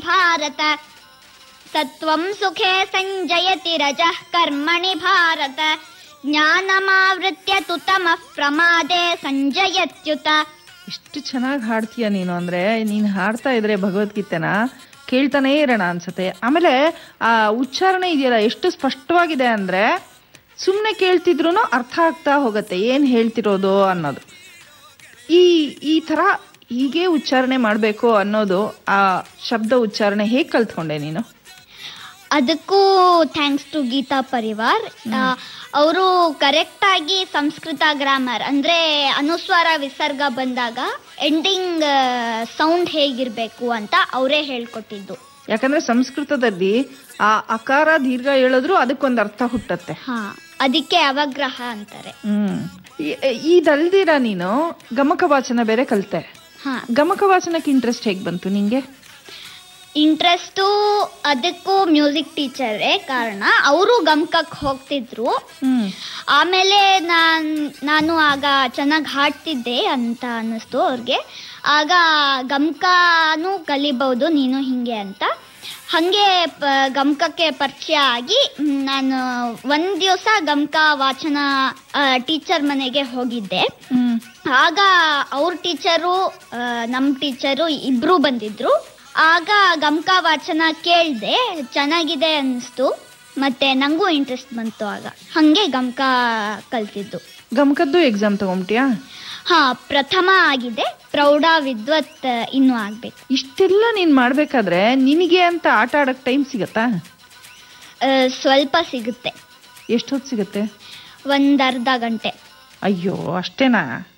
ಭಾರತ ಸತ್ವಂ ಸುಖೇ ಸಂಜಯತಿ ರಜಃ ಕರ್ಮಣಿ ಭಾರತ ಜ್ಞಾನಮಾವೃತ್ಯ ತು ತಮಃ ಪ್ರಮಾದೆ ಸಂಜಯತ್ಯುತ ಎಷ್ಟು ಚೆನ್ನಾಗಿ ಹಾಡ್ತೀಯ ನೀನು ಅಂದ್ರೆ ನೀನು ಹಾಡ್ತಾ ಇದ್ರೆ ಭಗವದ್ಗೀತೆನ ಕೇಳ್ತಾನೇ ಇರೋಣ ಅನ್ಸುತ್ತೆ ಆಮೇಲೆ ಆ ಉಚ್ಚಾರಣೆ ಇದೆಯಲ್ಲ ಎಷ್ಟು ಸ್ಪಷ್ಟವಾಗಿದೆ ಅಂದ್ರೆ ಸುಮ್ಮನೆ ಕೇಳ್ತಿದ್ರು ಅರ್ಥ ಆಗ್ತಾ ಹೋಗುತ್ತೆ ಏನು ಹೇಳ್ತಿರೋದು ಅನ್ನೋದು ಈ ಈ ಥರ ಹೀಗೆ ಉಚ್ಚಾರಣೆ ಮಾಡಬೇಕು ಅನ್ನೋದು ಆ ಶಬ್ದ ಉಚ್ಚಾರಣೆ ಹೇಗೆ ಕಲ್ತ್ಕೊಂಡೆ ನೀನು ಅದಕ್ಕೂ ಥ್ಯಾಂಕ್ಸ್ ಟು ಗೀತಾ ಪರಿವಾರ್ ಅವರು ಕರೆಕ್ಟ್ ಆಗಿ ಸಂಸ್ಕೃತ ಗ್ರಾಮರ್ ಅಂದ್ರೆ ಅನುಸ್ವಾರ ವಿಸರ್ಗ ಬಂದಾಗ ಎಂಡಿಂಗ್ ಸೌಂಡ್ ಹೇಗಿರ್ಬೇಕು ಅಂತ ಅವರೇ ಹೇಳ್ಕೊಟ್ಟಿದ್ದು ಯಾಕಂದ್ರೆ ಸಂಸ್ಕೃತದಲ್ಲಿ ಆ ಅಕಾರ ದೀರ್ಘ ಹೇಳಿದ್ರು ಅದಕ್ಕೊಂದು ಅರ್ಥ ಹುಟ್ಟತ್ತೆ ಹಾ ಅದಕ್ಕೆ ಅವಗ್ರಹ ಅಂತಾರೆ ಹ್ಮ್ ಈ- ಇದಲ್ದಿರ ನೀನು ಗಮಕ ವಾಚನ ಬೇರೆ ಕಲ್ತೆ ಹಾ ಗಮಕ ವಾಚನಕ್ಕೆ ಇಂಟ್ರೆಸ್ಟ್ ಹೇಗ್ ಬಂತು ನಿಂಗೆ ಇಂಟ್ರೆಸ್ಟು ಅದಕ್ಕೂ ಮ್ಯೂಸಿಕ್ ಟೀಚರೇ ಕಾರಣ ಅವರು ಗಮಕಕ್ಕೆ ಹೋಗ್ತಿದ್ರು ಹ್ಮ್ ಆಮೇಲೆ ನಾನ್ ನಾನು ಆಗ ಚೆನ್ನಾಗಿ ಹಾಡ್ತಿದ್ದೆ ಅಂತ ಅನ್ನಿಸ್ತು ಅವ್ರಿಗೆ ಆಗ ಗಮಕನೂ ಕಲಿಬಹುದು ನೀನು ಹಿಂಗೆ ಅಂತ ಹಾಗೆ ಪ ಗಮಕಕ್ಕೆ ಪರಿಚಯ ಆಗಿ ಮ್, ನಾನು ಒಂದು ದಿವಸ ಗಮಕ ವಾಚನ ಟೀಚರ್ ಮನೆಗೆ ಹೋಗಿದ್ದೆ ಹ್ಮ್ ಆಗ ಅವ್ರ ಟೀಚರು ನಮ್ಮ ಟೀಚರು ಇಬ್ರು ಬಂದಿದ್ರು ಆಗ ಗಮಕ ವಾಚನ ಕೇಳಿದೆ ಚೆನ್ನಾಗಿದೆ ಅನಿಸ್ತು ಮತ್ತೆ ನಂಗೂ ಇಂಟ್ರೆಸ್ಟ್ ಬಂತು ಆಗ ಹಂಗೆ ಗಮಕ ಕಲ್ತಿದ್ದು ಗಮಕದ್ದು ಎಕ್ಸಾಮ್ ತಗೊಂಬಿಟ್ಯಾ ಹಾ ಪ್ರಥಮ ಆಗಿದೆ ಪ್ರೌಢ ವಿದ್ವತ್ ಇನ್ನೂ ಆಗ್ಬೇಕು ಇಷ್ಟೆಲ್ಲ ನೀನ್ ಮಾಡ್ಬೇಕಾದ್ರೆ ನಿನಗೆ ಅಂತ ಆಟ ಆಡಕ್ ಟೈಮ್ ಸಿಗತ್ತಾ ಆ, ಸ್ವಲ್ಪ ಸಿಗುತ್ತೆ ಎಷ್ಟೊತ್ತು ಸಿಗತ್ತೆ ಒಂದ್ ಅರ್ಧ ಗಂಟೆ ಅಯ್ಯೋ ಅಷ್ಟೇನಾ